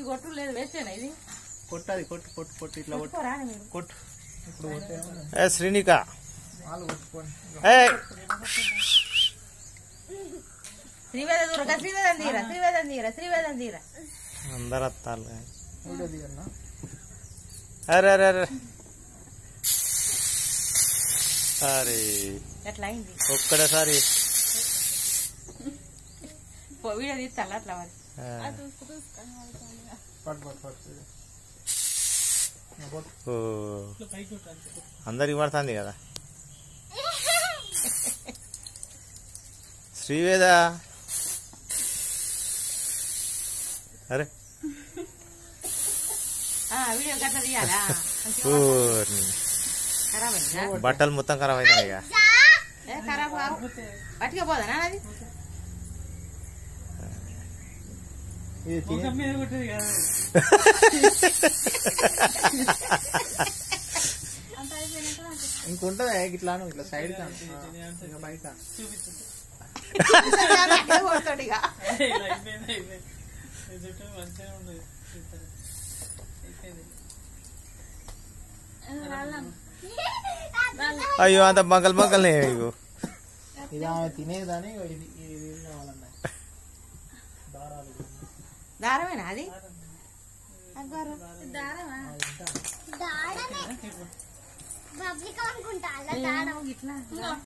కొట్టు లేదు వేస్తేనా ఇది కొట్టది కొట్టు కొట్టు కొట్టు ఇట్లా కొట్టు కొట్టుకోరా అని మీరు కొట్టు ఇప్పుడు కొట్టేమో ఏ శ్రీనిక వాళ్ళు కొట్టుకోండి ఏ శ్రీవేద దూరగా శ్రీవేదం తీరా శ్రీవేదం తీరా శ్రీవేదం తీరా అందరు వస్తారు వీడియో తీయన్నా అరే అరే అరే అరే ఎట్లా అయింది ఒక్కడేసారి పో, వీడియో తీస్తాను అట్లా మరి ఆ, పట్టు పట్టు పట్టు కొట్టు ఓ. అందరికి పడుతుంది కదా శ్రీవేద అరే ఆ, వీడియో గట్ల తీయాలా మంచిగా ఊర్ని. ఖరాబ్ అయిందా బట్టలు మొత్తం ఖరాబ్ అవుతాయి ఇక ఏ ఖరాబ్ కావు పట్టుకే పోదానా అది ఇది తినే ఇంకుంటదా ఇట్లా అను, ఇట్లా సైడ్ కా ఇక బయట అదే కొడతాడు ఇక. అయ్యో అంత బంకలు బంకల్ని ఇగో ఇది ఆమె తినేదని ఇగో ఇది ఇది కావాలన్నా దారాలు దారమేనా అది దాడమే బబ్లిక్ అనుకుంటా అలా దాడం ఇట్లా